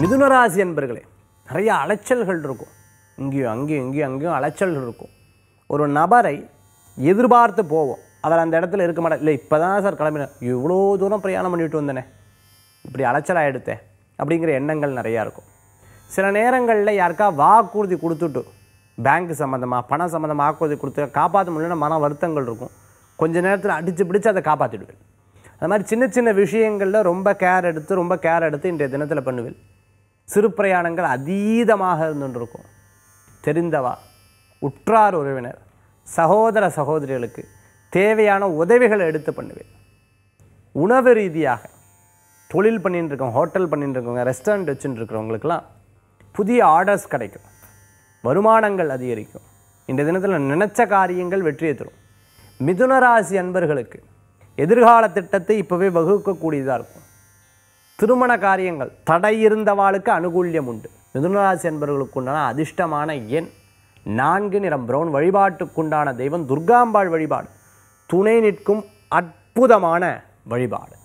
மிதுனராசி என்பர்களே நிறைய அலைச்சல்கள் இருக்கும் இங்கேயும் அங்கேயும் இங்கேயும் அங்கேயும் அலைச்சல்கள் இருக்கும் ஒரு நபரை எதிர்பார்த்து போவோம் அவர் அந்த இடத்துல இருக்க மாட்டார் இல்லை இப்போ தான் சார் கிளம்பினேன் இவ்வளோ தூரம் பிரயாணம் பண்ணிட்டு வந்தேனே இப்படி அலைச்சல் ஆகிடுத்தே அப்படிங்கிற எண்ணங்கள் நிறையா இருக்கும் சில நேரங்களில் யாருக்கா வாக்குறுதி கொடுத்துட்டு பேங்க் சம்மந்தமாக பணம் சம்மந்தமாக வாக்குறுதி கொடுத்து காப்பாற்ற முடியலன்னா மன வருத்தங்கள் இருக்கும் கொஞ்ச நேரத்தில் அடித்து பிடிச்சு அதை காப்பாற்றிடுவேன் அது மாதிரி சின்ன சின்ன விஷயங்களில் ரொம்ப கேர் எடுத்து ரொம்ப கேர் எடுத்து இன்றைய தினத்தில் பண்ணுவேன் சிறு பிரயாணங்கள் அதீதமாக இருந்துருக்கும் தெரிந்தவா உற்றார் உறவினர் சகோதர சகோதரிகளுக்கு தேவையான உதவிகளை எடுத்து பண்ணுவேன் உணவு ரீதியாக தொழில் பண்ணிட்டு இருக்கவங்க ஹோட்டல் பண்ணிட்டு இருக்கவங்க ரெஸ்டாரண்ட் வச்சுட்டு இருக்கிறவங்களுக்கெல்லாம் புதிய ஆர்டர்ஸ் கிடைக்கும் வருமானங்கள் அதிகரிக்கும் இந்த தினத்தில் நினைச்ச காரியங்கள் வெற்றியை தரும் மிதுன ராசி அன்பர்களுக்கு எதிர்கால திட்டத்தை இப்போவே வகுக்கக்கூடியதாக இருக்கும் திருமண காரியங்கள் தடை இருந்தவாளுக்கு அனுகூல்யம் உண்டு மிதுனராசி என்பவர்களுக்கு உண்டான அதிர்ஷ்டமான எண் நான்கு நிறம் பிரவுன் வழிபாட்டுக்குண்டான தெய்வம் துர்காம்பாள் வழிபாடு துணை நிற்கும் அற்புதமான வழிபாடு